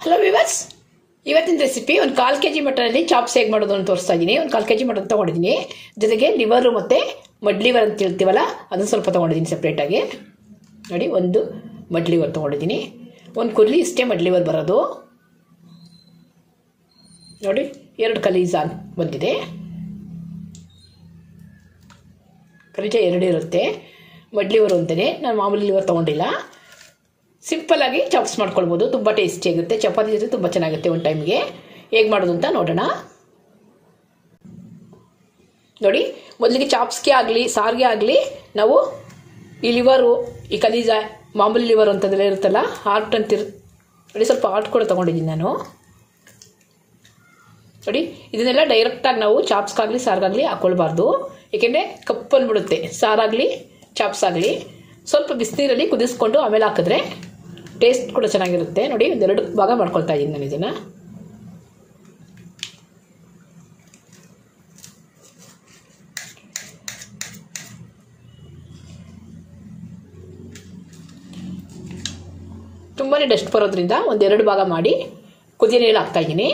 hello viewers ಇವತ್ತಿನ recipe ಒಂದು ಕಾಲು ಕೆ ಜಿ ಮಟನಲ್ಲಿ ಚಾಪ್ಸ್ ಹೇಗೆ ಮಾಡೋದು ಅಂತ ತೋರಿಸ್ತಾ ಇದ್ದೀನಿ ಒಂದು ಕಾಲು ಕೆ ಜಿ ಮಟನ್ ತೊಗೊಂಡಿದ್ದೀನಿ ಜೊತೆಗೆ ಲಿವರು ಮತ್ತು ಮಡ್ ಲಿವರ್ ಅಂತ ಹೇಳ್ತೀವಲ್ಲ ಅದನ್ನು ಸ್ವಲ್ಪ ತೊಗೊಂಡಿದ್ದೀನಿ ಸಪ್ರೇಟಾಗಿ ನೋಡಿ ಒಂದು ಮಡ್ ಲಿವರ್ ತೊಗೊಂಡಿದ್ದೀನಿ ಒಂದು ಕುರ್ಲಿ ಇಷ್ಟೇ ಮಡ್ ಲಿವರ್ ಬರೋದು ನೋಡಿ ಎರಡು ಕಲೀಜಾನ್ ಬಂದಿದೆ ಕಲಿಜ ಎರಡು ಇರುತ್ತೆ ಮಡ್ ಲಿವರ್ ಅಂತಲೇ ನಾನು ಮಾಮೂಲಿ ಲಿವರ್ ತೊಗೊಂಡಿಲ್ಲ ಸಿಂಪಲ್ಲಾಗಿ ಚಾಪ್ಸ್ ಮಾಡ್ಕೊಳ್ಬೋದು ತುಂಬ ಟೇಸ್ಟಿ ಆಗುತ್ತೆ ಚಪಾತಿ ಜೊತೆ ತುಂಬ ಚೆನ್ನಾಗುತ್ತೆ ಒಂದು ಟೈಮ್ಗೆ ಹೇಗೆ ಮಾಡೋದು ಅಂತ ನೋಡೋಣ ನೋಡಿ ಮೊದಲಿಗೆ ಚಾಪ್ಸ್ಗೆ ಆಗಲಿ ಸಾರಿಗೆ ಆಗಲಿ ನಾವು ಈ ಲಿವರು ಈ ಕಲೀಜ ಮಾಮೂಲಿ ಲಿವರ್ ಅಂತದೆಲ್ಲ ಇರುತ್ತಲ್ಲ ಹಾರ್ಟ್ ಅಂತಿರ್ ನೋಡಿ ಸ್ವಲ್ಪ ಹಾರ್ಟ್ ಕೂಡ ತೊಗೊಂಡಿದ್ದೀನಿ ನಾನು ನೋಡಿ ಇದನ್ನೆಲ್ಲ ಡೈರೆಕ್ಟಾಗಿ ನಾವು ಚಾಪ್ಸ್ಗಾಗಲಿ ಸಾರಿಗಾಗಲಿ ಹಾಕ್ಕೊಳ್ಬಾರ್ದು ಏಕೆಂದರೆ ಕಪ್ಪು ಅಂದ್ಬಿಡುತ್ತೆ ಸಾರಾಗಲಿ ಚಾಪ್ಸ್ ಆಗಲಿ ಸ್ವಲ್ಪ ಬಿಸಿನೀರಲ್ಲಿ ಕುದಿಸ್ಕೊಂಡು ಆಮೇಲೆ ಹಾಕಿದ್ರೆ ಟೇಸ್ಟ್ ಕೂಡ ಚೆನ್ನಾಗಿರುತ್ತೆ ನೋಡಿ ಒಂದೆರಡು ಭಾಗ ಮಾಡ್ಕೊಳ್ತಾ ಇದ್ದೀನಿ ನಾನು ಇದನ್ನು ತುಂಬಾ ಡಸ್ಟ್ ಬರೋದ್ರಿಂದ ಒಂದೆರಡು ಭಾಗ ಮಾಡಿ ಕುದಿಯ ನೀರು ಹಾಕ್ತಾ ಇದ್ದೀನಿ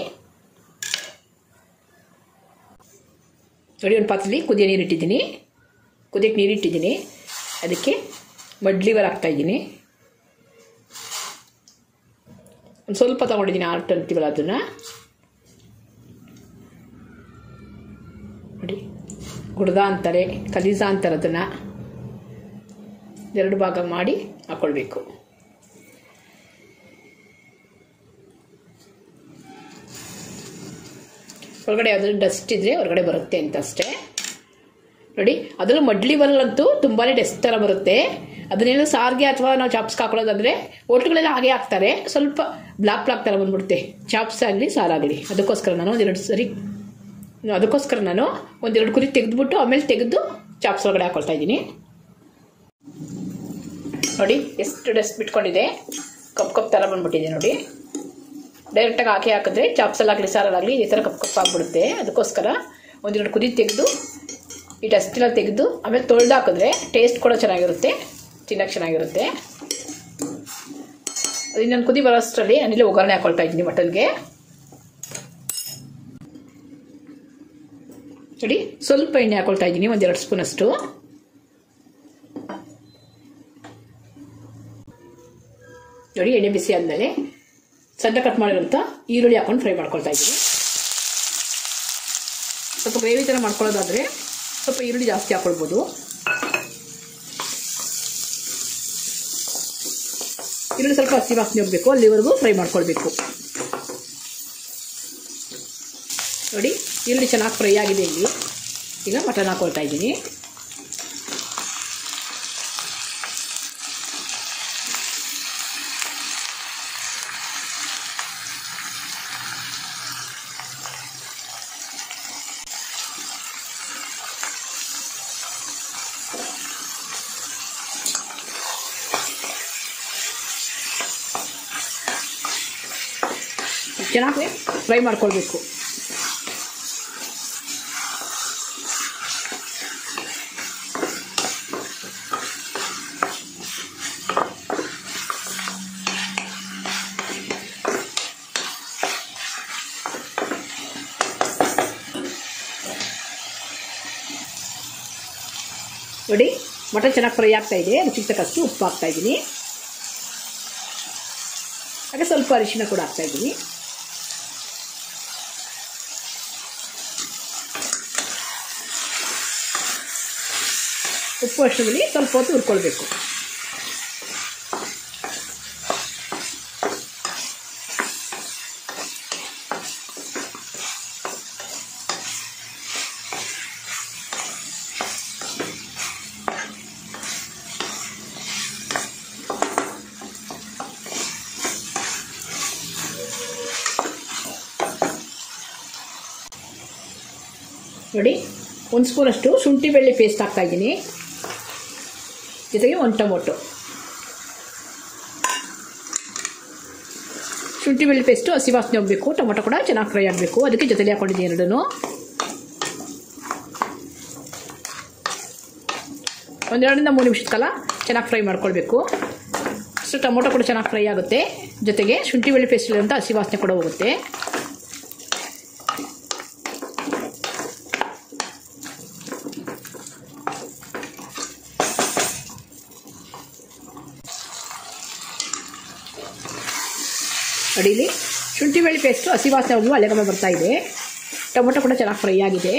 ನೋಡಿ ಒಂದು ಪಾತ್ರೆಯಲ್ಲಿ ಕುದಿಯ ನೀರು ಇಟ್ಟಿದ್ದೀನಿ ಕುದಿಯಕ್ಕೆ ನೀರು ಇಟ್ಟಿದ್ದೀನಿ ಅದಕ್ಕೆ ಮಡ್ ಲಿವರ್ ಹಾಕ್ತಾ ಇದ್ದೀನಿ ಒಂದು ಸ್ವಲ್ಪ ತೊಗೊಂಡಿದ್ದೀನಿ ಆರ್ಟ್ ಅಂತೀವಲ್ಲ ಅದನ್ನು ನೋಡಿ ಗುಡ್ದ ಅಂತಾರೆ ಕಲೀಜಾ ಅಂತಾರೆ ಅದನ್ನು ಎರಡು ಭಾಗ ಮಾಡಿ ಹಾಕ್ಕೊಳ್ಬೇಕು ಒಳಗಡೆ ಯಾವ್ದಾದ್ರು ಡಸ್ಟ್ ಇದ್ರೆ ಹೊರಗಡೆ ಬರುತ್ತೆ ಅಂತ ಅಷ್ಟೇ ನೋಡಿ ಅದರಲ್ಲೂ ಮಡ್ಲಿ ಬರಲ್ಲಂತೂ ತುಂಬಾ ಡಸ್ಟ್ ಥರ ಬರುತ್ತೆ ಅದನ್ನೇನು ಸಾರಿಗೆ ಅಥವಾ ನಾವು ಚಾಪ್ಸ್ಗೆ ಹಾಕೊಳ್ಳೋದಾದ್ರೆ ಹೋಟ್ಲುಗಳೆಲ್ಲ ಹಾಗೆ ಹಾಕ್ತಾರೆ ಸ್ವಲ್ಪ ಬ್ಲಾಕ್ ಬ್ಲಾಕ್ ಥರ ಬಂದ್ಬಿಡುತ್ತೆ ಚಾಪ್ಸ್ ಆಗಲಿ ಸಾರಾಗಲಿ ಅದಕ್ಕೋಸ್ಕರ ನಾನು ಒಂದೆರಡು ಸರಿ ಅದಕ್ಕೋಸ್ಕರ ನಾನು ಒಂದೆರಡು ಕುರಿ ತೆಗೆದ್ಬಿಟ್ಟು ಆಮೇಲೆ ತೆಗೆದು ಚಾಪ್ಸ್ ಒಳಗಡೆ ಹಾಕೊಳ್ತಾ ಇದ್ದೀನಿ ನೋಡಿ ಎಷ್ಟು ಡಸ್ಟ್ ಬಿಟ್ಕೊಂಡಿದೆ ಕಪ್ ಕಪ್ ಥರ ಬಂದ್ಬಿಟ್ಟಿದೆ ನೋಡಿ ಡೈರೆಕ್ಟಾಗಿ ಹಾಕಿ ಹಾಕಿದ್ರೆ ಚಾಪ್ಸಲ್ಲಾಗಲಿ ಸಾರಲ್ಲಾಗಲಿ ಈ ಥರ ಕಪ್ ಕಪ್ ಆಗಿಬಿಡುತ್ತೆ ಅದಕ್ಕೋಸ್ಕರ ಒಂದೆರಡು ಕುದಿ ತೆಗೆದು ಈ ಡಸ್ಟೆಲ್ಲ ತೆಗೆದು ಆಮೇಲೆ ತೊಳೆದು ಹಾಕಿದ್ರೆ ಟೇಸ್ಟ್ ಕೂಡ ಚೆನ್ನಾಗಿರುತ್ತೆ ತಿನ್ನೋಕ್ಕೆ ಚೆನ್ನಾಗಿರುತ್ತೆ ಅದು ಇನ್ನೊಂದು ಕುದಿ ಬರೋಷ್ಟರಲ್ಲಿ ನಾನಿಲ್ಲಿ ಒಗ್ಗರಣೆ ಹಾಕೊಳ್ತಾ ಇದ್ದೀನಿ ಮಟನ್ಗೆ ನೋಡಿ ಸ್ವಲ್ಪ ಎಣ್ಣೆ ಹಾಕೊಳ್ತಾ ಇದ್ದೀನಿ ಒಂದೆರಡು ಸ್ಪೂನಷ್ಟು ನೋಡಿ ಎಣ್ಣೆ ಬಿಸಿ ಆದಮೇಲೆ ಸಣ್ಣ ಕಟ್ ಮಾಡಿರೋಂಥ ಈರುಳ್ಳಿ ಹಾಕೊಂಡು ಫ್ರೈ ಮಾಡ್ಕೊಳ್ತಾ ಇದ್ದೀನಿ ಸ್ವಲ್ಪ ಗ್ರೇವಿ ಥರ ಮಾಡ್ಕೊಳ್ಳೋದಾದರೆ ಸ್ವಲ್ಪ ಈರುಳ್ಳಿ ಜಾಸ್ತಿ ಹಾಕ್ಕೊಳ್ಬೋದು ಈರುಳ್ಳಿ ಸ್ವಲ್ಪ ಹಸಿ ವಾಸನೆ ಹೋಗಬೇಕು ಅಲ್ಲಿವರೆಗೂ ಫ್ರೈ ಮಾಡ್ಕೊಳ್ಬೇಕು ನೋಡಿ ಈರುಳ್ಳಿ ಚೆನ್ನಾಗಿ ಫ್ರೈ ಆಗಿದೆ ಇಲ್ಲಿ ಈಗ ಮಟನ್ ಹಾಕೊಳ್ತಾ ಇದ್ದೀನಿ ಚೆನ್ನಾಗಿ ಫ್ರೈ ಮಾಡ್ಕೊಳ್ಬೇಕು ನೋಡಿ ಮಟನ್ ಚೆನ್ನಾಗಿ ಫ್ರೈ ಆಗ್ತಾ ಇದೆ ರುಚಿಗೆ ತಕ್ಕಷ್ಟು ಉಪ್ಪು ಹಾಕ್ತಾ ಇದ್ದೀನಿ ಹಾಗೆ ಸ್ವಲ್ಪ ಅರಿಶಿನ ಕೂಡ ಹಾಕ್ತಾ ಇದ್ದೀನಿ ಉಪ್ಪು ಅಷ್ಟರಲ್ಲಿ ಸ್ವಲ್ಪ ಹೊತ್ತು ಹುರ್ಕೊಳ್ಬೇಕು ನೋಡಿ ಒಂದು ಸ್ಪೂನಷ್ಟು ಶುಂಠಿ ಬೆಳ್ಳಿ ಪೇಸ್ಟ್ ಹಾಕ್ತಾ ಇದ್ದೀನಿ ಜೊತೆಗೆ ಒಂದು ಟೊಮೊಟೊ ಶುಂಠಿ ಬೆಳ್ಳಿ ಪೇಸ್ಟು ಹಸಿ ವಾಸನೆ ಹೋಗಬೇಕು ಟೊಮೊಟೊ ಕೂಡ ಚೆನ್ನಾಗಿ ಫ್ರೈ ಆಗಬೇಕು ಅದಕ್ಕೆ ಜೊತೆಲಿ ಹಾಕೊಂಡಿದ್ದೀನಿ ಎರಡೂ ಒಂದೆರಡರಿಂದ ಮೂರು ನಿಮಿಷದ ಕಾಲ ಚೆನ್ನಾಗಿ ಫ್ರೈ ಮಾಡ್ಕೊಳ್ಬೇಕು ಅಷ್ಟು ಟೊಮೊಟೊ ಕೂಡ ಚೆನ್ನಾಗಿ ಫ್ರೈ ಆಗುತ್ತೆ ಜೊತೆಗೆ ಶುಂಠಿ ಬೆಳ್ಳಿ ಪೇಸ್ಟ್ ಅಂತ ಹಸಿ ವಾಸನೆ ಕೂಡ ಹೋಗುತ್ತೆ ಅಡಿಲಿ ಶುಂಠಿ ಬೆಳ್ಳಿ ಪೇಸ್ಟು ಹಸಿ ವಾಸನೆ ಹೋಗಿ ಅಲೆಗಮ್ಮ ಬರ್ತಾ ಇದೆ ಟೊಮೊಟೊ ಕೂಡ ಚೆನ್ನಾಗಿ ಫ್ರೈ ಆಗಿದೆ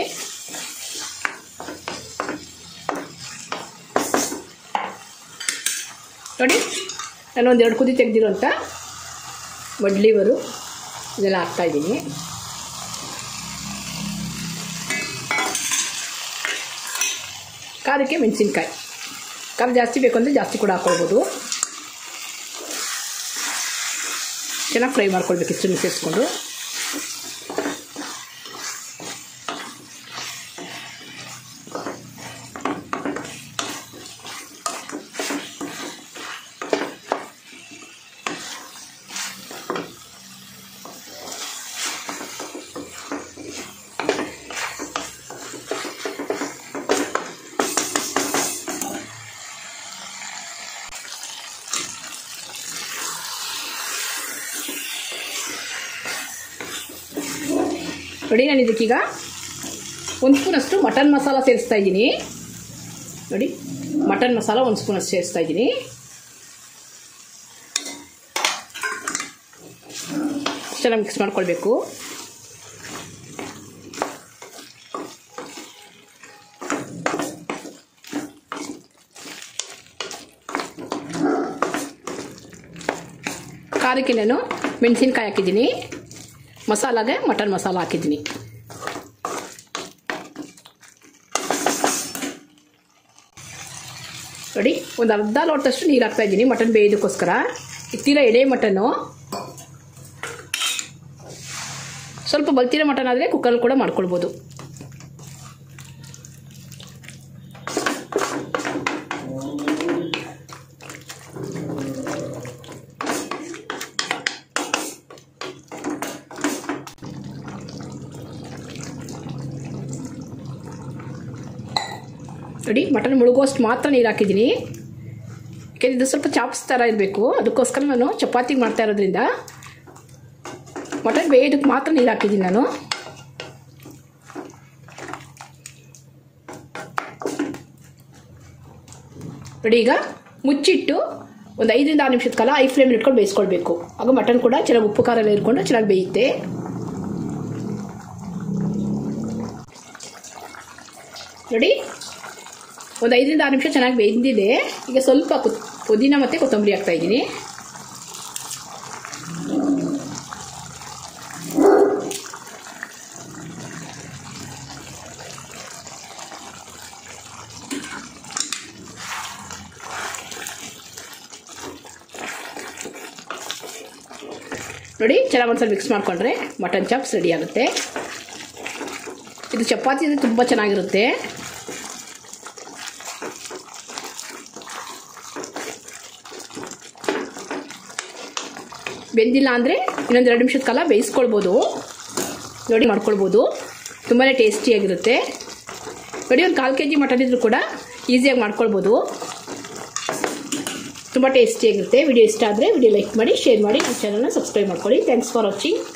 ನೋಡಿ ನಾನು ಒಂದೆರಡು ಕುದಿ ತೆಗೆದಿರೋಂಥ ವಡ್ಲಿವರು ಇದೆಲ್ಲ ಹಾಕ್ತಾಯಿದ್ದೀನಿ ಖಾರಕ್ಕೆ ಮೆಣಸಿನ್ಕಾಯಿ ಖಾರ ಜಾಸ್ತಿ ಬೇಕು ಅಂದರೆ ಜಾಸ್ತಿ ಕೂಡ ಹಾಕ್ಕೊಳ್ಬೋದು ಚೆನ್ನಾಗಿ ಫ್ರೈ ಮಾಡ್ಕೊಳ್ಬೇಕು ಇಷ್ಟು ಸೇರಿಸ್ಕೊಂಡು ನೋಡಿ ನಾನು ಇದಕ್ಕೀಗ ಒಂದು ಸ್ಪೂನಷ್ಟು ಮಟನ್ ಮಸಾಲ ಸೇರಿಸ್ತಾ ಇದ್ದೀನಿ ನೋಡಿ ಮಟನ್ ಮಸಾಲ ಒಂದು ಸ್ಪೂನಷ್ಟು ಸೇರಿಸ್ತಾ ಇದ್ದೀನಿ ಚೆನ್ನಾಗಿ ಮಿಕ್ಸ್ ಮಾಡ್ಕೊಳ್ಬೇಕು ಖಾರಕ್ಕೆ ನಾನು ಮೆಣಸಿನ್ಕಾಯಿ ಹಾಕಿದ್ದೀನಿ ಮಸಾಲಾಗೆ ಮಟನ್ ಮಸಾಲ ಹಾಕಿದ್ದೀನಿ ನೋಡಿ ಒಂದು ಅರ್ಧ ಲೋಟದಷ್ಟು ನೀರು ಹಾಕ್ತಾ ಇದ್ದೀನಿ ಮಟನ್ ಬೇಯೋದಕ್ಕೋಸ್ಕರ ಇತ್ತಿರ ಎಡೆ ಮಟನ್ನು ಸ್ವಲ್ಪ ಬಲ್ತಿರೋ ಮಟನ್ ಆದರೆ ಕುಕ್ಕರಲ್ಲಿ ಕೂಡ ಮಾಡ್ಕೊಳ್ಬೋದು ನೋಡಿ ಮಟನ್ ಮುಳುಗೋಷ್ಟು ಮಾತ್ರ ನೀರು ಹಾಕಿದ್ದೀನಿ ಯಾಕೆಂದ್ರೆ ಇದು ಸ್ವಲ್ಪ ಚಾಪ್ಸ್ ಥರ ಇರಬೇಕು ಅದಕ್ಕೋಸ್ಕರ ನಾನು ಚಪಾತಿಗೆ ಮಾಡ್ತಾ ಇರೋದ್ರಿಂದ ಮಟನ್ ಬೇಯೋದಕ್ಕೆ ಮಾತ್ರ ನೀರು ಹಾಕಿದ್ದೀನಿ ನಾನು ನೋಡಿ ಈಗ ಮುಚ್ಚಿಟ್ಟು ಒಂದು ಐದರಿಂದ ಆರು ನಿಮಿಷದ ಕಾಲ ಐ ಫ್ಲೇಮ್ ಇಟ್ಕೊಂಡು ಬೇಯಿಸ್ಕೊಳ್ಬೇಕು ಆಗ ಮಟನ್ ಕೂಡ ಚೆನ್ನಾಗಿ ಉಪ್ಪು ಖಾರ ಎಲ್ಲ ಇಟ್ಕೊಂಡು ಚೆನ್ನಾಗಿ ಬೇಯುತ್ತೆ ನೋಡಿ ಒಂದು ಐದರಿಂದ ಆರು ನಿಮಿಷ ಚೆನ್ನಾಗಿ ಬೆಂದಿದೆ ಈಗ ಸ್ವಲ್ಪ ಕುತ್ ಪುದೀನ ಮತ್ತು ಕೊತ್ತಂಬರಿ ಹಾಕ್ತಾ ಇದ್ದೀನಿ ನೋಡಿ ಚೆನ್ನಾಗಿ ಒಂದ್ಸಲ ಮಿಕ್ಸ್ ಮಾಡಿಕೊಂಡ್ರೆ ಮಟನ್ ಚಾಪ್ಸ್ ರೆಡಿ ಆಗುತ್ತೆ ಇದು ಚಪಾತಿ ಅಂದರೆ ತುಂಬ ಚೆನ್ನಾಗಿರುತ್ತೆ ಬೆಂದಿಲ್ಲ ಅಂದರೆ ಇನ್ನೊಂದು ಎರಡು ನಿಮಿಷದ ಕಾಲ ಬೇಯಿಸ್ಕೊಳ್ಬೋದು ನೋಡಿ ಮಾಡ್ಕೊಳ್ಬೋದು ತುಂಬಾ ಟೇಸ್ಟಿಯಾಗಿರುತ್ತೆ ನೋಡಿ ಒಂದು ಕಾಲು ಕೆ ಜಿ ಮಟನ್ ಇದ್ರೂ ಕೂಡ ಈಸಿಯಾಗಿ ಮಾಡ್ಕೊಳ್ಬೋದು ತುಂಬ ಟೇಸ್ಟಿಯಾಗಿರುತ್ತೆ ವಿಡಿಯೋ ಇಷ್ಟ ಆದರೆ ವಿಡಿಯೋ ಲೈಕ್ ಮಾಡಿ ಶೇರ್ ಮಾಡಿ ನಮ್ಮ ಚಾನಲ್ನ ಸಬ್ಸ್ಕ್ರೈಬ್ ಮಾಡ್ಕೊಳ್ಳಿ ಥ್ಯಾಂಕ್ಸ್ ಫಾರ್ ವಾಚಿಂಗ್